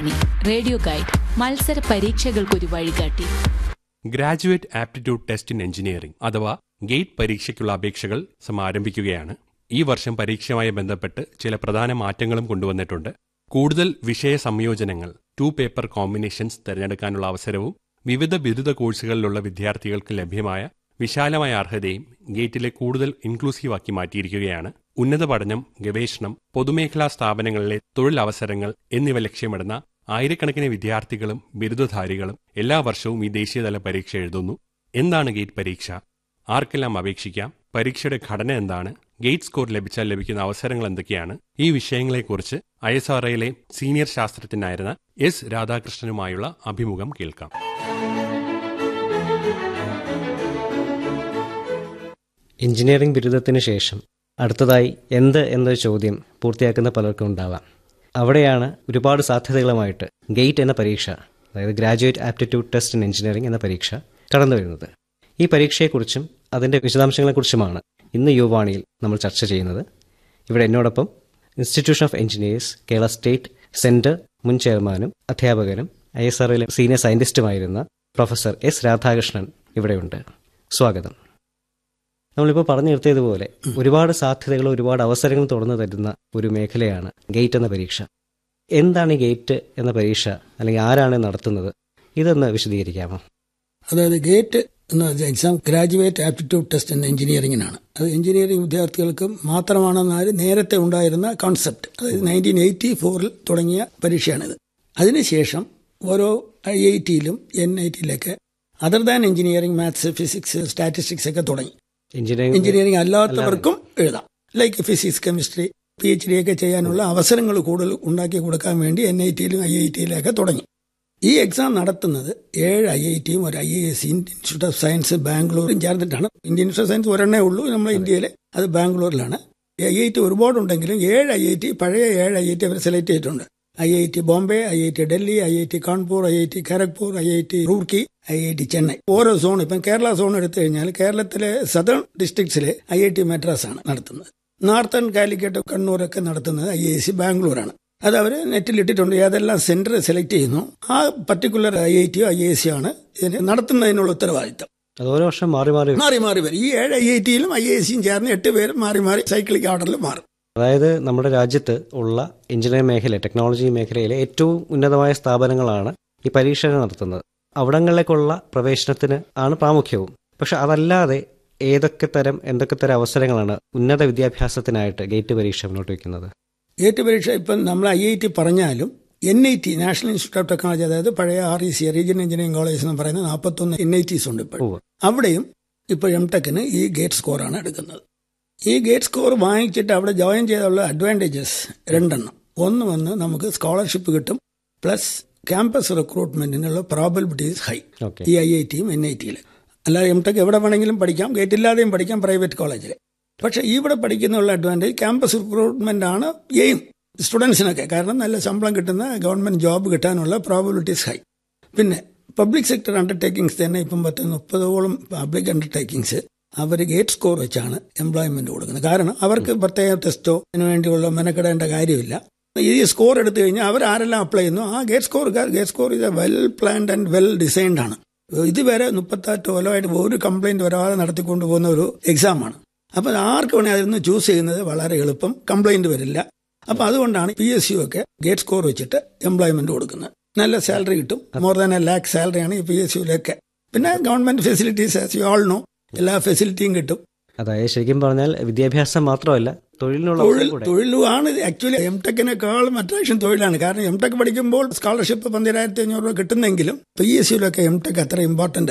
Radio guide മത്സര പരീക്ഷകൾക്കൊരു വഴികാട്ടി graduate aptitude test in engineering അഥവാ ഗേറ്റ് പരീക്ഷയ്ക്കുള്ള അപേക്ഷകൾ സമാരംഭിക്കുകയാണ് ഈ വർഷം പരീക്ഷയുമായി ബന്ധപ്പെട്ട് ചില പ്രധാന മാറ്റങ്ങളും കൊണ്ടുവന്നിട്ടുണ്ട് കൂടുതൽ വിഷയ സംയോജനങ്ങൾ ടു പേപ്പർ കോമ്പിനേഷൻസ് തിരഞ്ഞെടുക്കാനുള്ള അവസരവും വിവിധ ബിരുദ കോഴ്സുകളിലുള്ള വിദ്യാർത്ഥികൾക്ക് ലഭ്യമായ വിശാലമായ അർഹതയും ഗേറ്റിലെ കൂടുതൽ ഇൻക്ലൂസീവാക്കി മാറ്റിയിരിക്കുകയാണ് ഉന്നത പഠനം ഗവേഷണം പൊതുമേഖലാ സ്ഥാപനങ്ങളിലെ തൊഴിലവസരങ്ങൾ എന്നിവ ലക്ഷ്യമിടുന്ന ആയിരക്കണക്കിന് വിദ്യാർത്ഥികളും ബിരുദധാരികളും എല്ലാ വർഷവും ഈ ദേശീയതല പരീക്ഷ എഴുതുന്നു എന്താണ് ഗേറ്റ് പരീക്ഷ ആർക്കെല്ലാം അപേക്ഷിക്കാം പരീക്ഷയുടെ ഘടന എന്താണ് ഗേറ്റ് സ്കോർ ലഭിച്ചാൽ ലഭിക്കുന്ന അവസരങ്ങൾ എന്തൊക്കെയാണ് ഈ വിഷയങ്ങളെക്കുറിച്ച് ഐ എസ് ആർ ഐയിലെ സീനിയർ ശാസ്ത്രജ്ഞനായിരുന്ന എസ് രാധാകൃഷ്ണനുമായുള്ള അഭിമുഖം കേൾക്കാം എഞ്ചിനീയറിംഗ് ബിരുദത്തിന് ശേഷം അടുത്തതായി എന്ത് എന്നൊരു ചോദ്യം പൂർത്തിയാക്കുന്ന പലർക്കും ഉണ്ടാവാം അവിടെയാണ് ഒരുപാട് സാധ്യതകളുമായിട്ട് ഗേറ്റ് എന്ന പരീക്ഷ അതായത് graduate aptitude test in engineering എന്ന പരീക്ഷ കടന്നു വരുന്നത് ഈ പരീക്ഷയെക്കുറിച്ചും അതിൻ്റെ വിശദാംശങ്ങളെക്കുറിച്ചുമാണ് ഇന്ന് യുവാണിയിൽ നമ്മൾ ചർച്ച ചെയ്യുന്നത് ഇവിടെ എന്നോടൊപ്പം institution of engineers Kerala state centre മുൻ ചെയർമാനും അധ്യാപകനും ഐ എസ് ആർഒയിലെ സീനിയർ സയന്റിസ്റ്റുമായിരുന്ന പ്രൊഫസർ എസ് രാധാകൃഷ്ണൻ ഇവിടെയുണ്ട് സ്വാഗതം നമ്മളിപ്പോൾ പറഞ്ഞു നിർത്തിയതുപോലെ ഒരുപാട് സാധ്യതകൾ ഒരുപാട് അവസരങ്ങൾ തുറന്നു തരുന്ന ഒരു മേഖലയാണ് ഗേറ്റ് എന്ന പരീക്ഷ എന്താണ് ഈ ഗേറ്റ് എന്ന പരീക്ഷ അല്ലെങ്കിൽ ആരാണ് നടത്തുന്നത് ഇതൊന്ന് വിശദീകരിക്കാമോ അതായത് ഗേറ്റ് എന്ന എക്സാം ഗ്രാജുവേറ്റ് ആപ്റ്റിറ്റ്യൂഡ് ടെസ്റ്റ് എന്ന എഞ്ചിനീയറിംഗിനാണ് അത് എഞ്ചിനീയറിംഗ് വിദ്യാർത്ഥികൾക്ക് മാത്രമാണെന്നാണ് നേരത്തെ ഉണ്ടായിരുന്ന കോൺസെപ്റ്റ് അതായത് നയൻറ്റീൻ എയ്റ്റി ഫോറിൽ തുടങ്ങിയ പരീക്ഷയാണിത് അതിനുശേഷം ഓരോ ഐ ഐ ടിയിലും എൻ ഐ ടിയിലൊക്കെ other than engineering maths physics statistics ഒക്കെ തുടങ്ങി എഞ്ചിനീയറിംഗ് എഞ്ചിനീയറിംഗ് അല്ലാത്തവർക്കും എഴുതാം like physics chemistry P H D ഒക്കെ ചെയ്യാനുള്ള അവസരങ്ങൾ കൂടുതൽ ഉണ്ടാക്കി കൊടുക്കാൻ വേണ്ടി എൻ ഐ ടിയിലും ഐ ഐ ടിയിലൊക്കെ തുടങ്ങി ഈ എക്സാം നടത്തുന്നത് ഏഴ് ഐ ഐ ടിയും ഒരു I A S Indian institute of science ബാംഗ്ലൂരും ചേർന്നിട്ടാണ് ഇന്ത്യൻ ഇൻസ്റ്റിറ്റ്യൂട്ട് ഓഫ് സയൻസ് ഒരെണ്ണേ ഉള്ളൂ നമ്മുടെ ഇന്ത്യയിലെ അത് ബാംഗ്ലൂരിലാണ് ഐ ഐ ടി ഒരുപാടുണ്ടെങ്കിലും ഏഴ് ഐ ഐ ടി പഴയ ഏഴ് ഐ ഐ ടി അവർ സെലക്ട് ചെയ്തിട്ടുണ്ട് I I T Bombay I I T Delhi I I T Kanpur I I T Kharagpur I I T Roorkee I I T Chennai ഓരോ സോൺ ഇപ്പം കേരള സോൺ എടുത്തു കഴിഞ്ഞാൽ കേരളത്തിലെ സദേൺ ഡിസ്ട്രിക്ട്സിലെ ഐ ഐ ടി മദ്രാസ് ആണ് നടത്തുന്നത് നോർത്തേൺ കാലിക്കറ്റ് കണ്ണൂരൊക്കെ നടത്തുന്നത് ഐ ഐ സി ബാംഗ്ലൂരാണ് അത് അവർ നെറ്റിൽ ഇട്ടിട്ടുണ്ട് ഏതെല്ലാം സെന്റർ സെലക്ട് ചെയ്യുന്നു ആ പർട്ടിക്കുലർ ഐ ഐ ടിയോ ഐ ഐ സിയോ ആണ് ഇതിനെ നടത്തുന്നതിനുള്ള ഉത്തരവാദിത്തം അത് ഓരോ വർഷം മാറി മാറി വരും. മാറി മാറി വരും ഈ ഏഴ് ഐ ഐ ടിയിലും ഐ ഐ സിയും ചേർന്ന് എട്ട് പേരും മാറി മാറി സൈക്ലിക് ഓർഡറിൽ മാറും അതായത് നമ്മുടെ രാജ്യത്ത് ഉള്ള എഞ്ചിനീയറിംഗ് മേഖല ടെക്നോളജി മേഖലയിലെ ഏറ്റവും ഉന്നതമായ സ്ഥാപനങ്ങളാണ് ഈ പരീക്ഷകൾ നടത്തുന്നത് അവിടങ്ങളിലേക്കുള്ള പ്രവേശനത്തിന് ആണ് പ്രാമുഖ്യവും പക്ഷെ അതല്ലാതെ ഏതൊക്കെ തരം എന്തൊക്കെ തരം അവസരങ്ങളാണ് ഉന്നത വിദ്യാഭ്യാസത്തിനായിട്ട് ഗേറ്റ് പരീക്ഷ മുന്നോട്ട് വയ്ക്കുന്നത് ഗേറ്റ് പരീക്ഷ ഇപ്പം നമ്മൾ ഐ ഐ ടി പറഞ്ഞാലും N I T national institute of technology അതായത് പഴയ R E C region engineering college എന്ന് പറയുന്ന നാൽപ്പത്തൊന്ന് എൻ ഐ ടിസ് ഉണ്ട് ഇപ്പോൾ ഉവ്വ്. അവിടെയും ഇപ്പോൾ എം ടെക്കിന് ഈ ഗേറ്റ് സ്കോറാണ് എടുക്കുന്നത് ഈ ഗേറ്റ് സ്കോർ വാങ്ങിച്ചിട്ട് അവിടെ ജോയിൻ ചെയ്തുള്ള അഡ്വാൻറ്റേജസ് രണ്ടെണ്ണം ഒന്ന് വന്ന് നമുക്ക് സ്കോളർഷിപ്പ് കിട്ടും പ്ലസ് ക്യാമ്പസ് റിക്രൂട്ട്മെന്റിനുള്ള പ്രോബിലിറ്റീസ് ഹൈ ഓക്കെ ഈ ഐ ഐ ടിയും എൻ ഐ ടിയിൽ അല്ലാതെ എം ടെക് എവിടെ വേണമെങ്കിലും പഠിക്കാം ഗേറ്റ് ഇല്ലാതെയും പഠിക്കാം പ്രൈവറ്റ് കോളേജിൽ പക്ഷേ ഇവിടെ പഠിക്കുന്നുള്ള അഡ്വാൻറ്റേജ് ക്യാമ്പസ് റിക്രൂട്ട്മെന്റ് ആണ് എയിം സ്റ്റുഡൻസിനൊക്കെ കാരണം നല്ല ശമ്പളം കിട്ടുന്ന ഗവൺമെന്റ് ജോബ് കിട്ടാനുള്ള പ്രോബിലിറ്റീസ് ഹൈ പിന്നെ പബ്ലിക് സെക്ടർ അണ്ടർടേക്കിങ്സ് തന്നെ ഇപ്പം പത്ത് മുപ്പതോളം പബ്ലിക് അണ്ടർടേക്കിങ്സ് അവർ ഗേറ്റ് സ്കോർ വെച്ചാണ് എംപ്ലോയ്മെന്റ് കൊടുക്കുന്നത് കാരണം അവർക്ക് പ്രത്യേക ടെസ്റ്റോ അതിനു വേണ്ടിയുള്ള മെനക്കെടേണ്ട കാര്യമില്ല ഈ സ്കോർ എടുത്തു കഴിഞ്ഞാൽ അവർ ആരെല്ലാം അപ്ലൈ ചെയ്യുന്നു ആ ഗേറ്റ് സ്കോർ ഗേറ്റ് സ്കോർ ഇത് well planned and well designed ആണ് ഇതുവരെ മുപ്പത്തെട്ട് കൊല്ലമായിട്ട് ഒരു കംപ്ലൈന്റ് വരാതെ നടത്തിക്കൊണ്ട് പോകുന്ന ഒരു എക്സാമാണ് അപ്പം ആർക്ക് വേണേൽ അതിൽ നിന്ന് ചൂസ് ചെയ്യുന്നത് വളരെ എളുപ്പം കംപ്ലൈന്റ് വരില്ല അപ്പം അതുകൊണ്ടാണ് പി എസ് യു ഒക്കെ ഗേറ്റ് സ്കോർ വെച്ചിട്ട് എംപ്ലോയ്മെന്റ് കൊടുക്കുന്നത് നല്ല സാലറി കിട്ടും മോർ ദാൻ എ ലാക്ക് സാലറിയാണ് ഈ പി എസ് യുവിലൊക്കെ പിന്നെ government facilities as you all know എല്ലാ ഫെസിലിറ്റിയും കിട്ടും അതായത് ശരിക്കും പറഞ്ഞാൽ വിദ്യാഭ്യാസം മാത്രമല്ല തൊഴിലിനുള്ള തൊഴിൽ അവസരം കൂടെ തൊഴിലുമാണ് ആക്ച്വലി എം ടെക്കിനേക്കാളും അട്രാക്ഷൻ തൊഴിലാണ് കാരണം എം ടെക് പഠിക്കുമ്പോൾ സ്കോളർഷിപ്പ് പന്തിരായിരത്തി അഞ്ഞൂറ് രൂപ കിട്ടുന്നെങ്കിലും പി എസ് യുവിലൊക്കെ എം ടെക് അത്ര ഇമ്പോർട്ടന്റ്